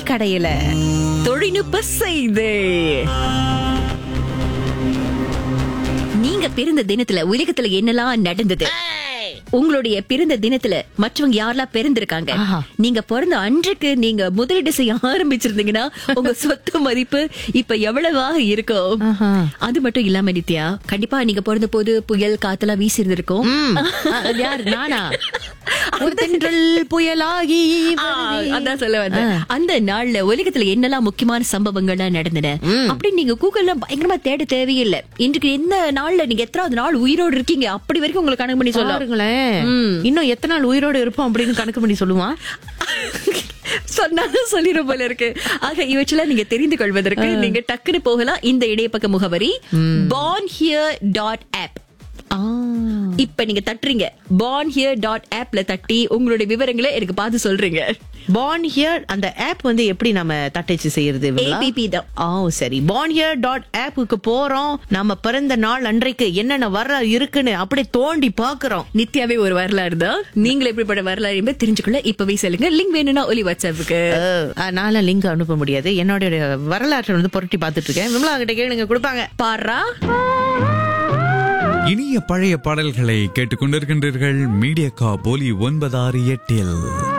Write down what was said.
கடையில தொழில்நுட்ப செய்து நீங்க பிறந்த தினத்துல உலகத்துல என்னெல்லாம் நடந்தது உங்களுடைய பிறந்த தினத்துல மற்றவங்க யாரெல்லாம் பிறந்திருக்காங்க ஆஹா. நீங்க பிறந்த அன்றைக்கு நீங்க முதலீடு செய்ய ஆரம்பிச்சிருந்தீங்கன்னா உங்க சொத்து மதிப்பு இப்ப எவ்வளவாக இருக்கும் ஆஹா. அது மட்டும் இல்லாம நித்யா கண்டிப்பா நீங்க பிறந்த போது புயல் காத்தெல்லாம் வீசி இருந்திருக்கும் ம். அ, அது யாரு நானா ஒரு தென்றல் புயலாகி ஆ, அதான் சொல்ல வந்தேன் அந்த நாள்ல உலகத்துல என்னெல்லாம் முக்கியமான சம்பவங்கள்லாம் நடந்தன அப்படி நீங்க கூகுள்ல பயங்கரமா தேட தேவையில்லை இன்றைக்கு எந்த நாள்ல நீங்க எத்தனாவது நாள் உயிரோடு இருக்கீங்க அப்படி வரைக்கும் உங்களுக்கு கணக்கு பண்ணி சொல்லலாம் பாருங்களேன் இன்னும் எத்தனை நாள் உயிரோடு இருப்போம் அப்படின்னு கணக்கு பண்ணி சொல்லுவான் சொன்னாலும் சொல்லிட போல இருக்கு ஆக இவற்றெல்லாம் நீங்க தெரிந்து கொள்வதற்கு நீங்க டக்குன்னு போகலாம் இந்த இடைப்பக்க முகவரி born here டாட் ஆப் ஆ. இப்ப நீங்க தட்டுறீங்க born here டாட் ஆப்ல தட்டி உங்களுடைய விவரங்களை எனக்கு பார்த்து சொல்றீங்க born here அந்த ஆப் வந்து எப்படி நம்ம தட்டச்சு செய்யறது விமலா? APP தான். ஓ சரி born here டாட் ஆப்புக்கு போறோம் நம்ம பிறந்த நாள் அன்றைக்கு என்னென்ன வர இருக்குன்னு அப்படியே தோண்டி பாக்குறோம் நித்யாவே ஒரு வரலாறு தான் நீங்க எப்படிப்பட்ட வரலாறு என்பதை தெரிஞ்சுக்கொள்ள இப்பவே சொல்லுங்க லிங்க் வேணும்னா ஒலி வாட்ஸ்அப்புக்கு அதனால லிங்க் அனுப்ப முடியாது என்னோட வரலாற்றை வந்து புரட்டி பார்த்துட்டு இருக்கேன் விமலா கிட்ட கேளுங்க கொடுப்பாங்க பாரா இனிய பழைய பாடல்களை கேட்டுக்கொண்டிருக்கின்றீர்கள் மீடியா கா போலி ஒன்பதாறு எட்டில்